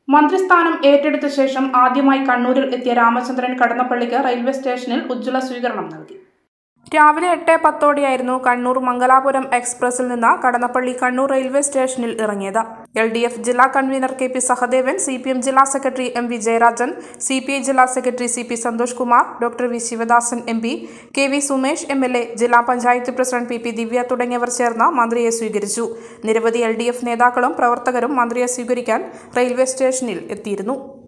മന്ത്രിസ്ഥാനം ഏറ്റെടുത്ത ശേഷം ആദ്യമായി കണ്ണൂരിൽ എത്തിയ രാമചന്ദ്രൻ കടന്നപ്പള്ളിക്ക് റെയിൽവേ സ്റ്റേഷനിൽ ഉജ്ജ്വല സ്വീകരണം നൽകി രാവിലെ എട്ട് പത്തോടെയായിരുന്നു കണ്ണൂർ മംഗലാപുരം എക്സ്പ്രസിൽ നിന്ന് കടന്നപ്പള്ളി കണ്ണൂർ റെയിൽവേ സ്റ്റേഷനിൽ ഇറങ്ങിയത് എൽ ഡി എഫ് ജില്ലാ convener K P Sahadevan C P M ജില്ലാ secretary M V Jayarajan C P I ജില്ലാ secretary C P Santhosh Kumar doctor V Sivadasan M P K V Sumesh M L A ജില്ലാ panchayat president P P Divya തുടങ്ങിയവർ ചേർന്ന് മന്ത്രിയെ സ്വീകരിച്ചു നിരവധി എൽ ഡി എഫ് നേതാക്കളും പ്രവർത്തകരും മന്ത്രിയെ സ്വീകരിക്കാൻ റെയിൽവേ സ്റ്റേഷനിൽ എത്തിയിരുന്നു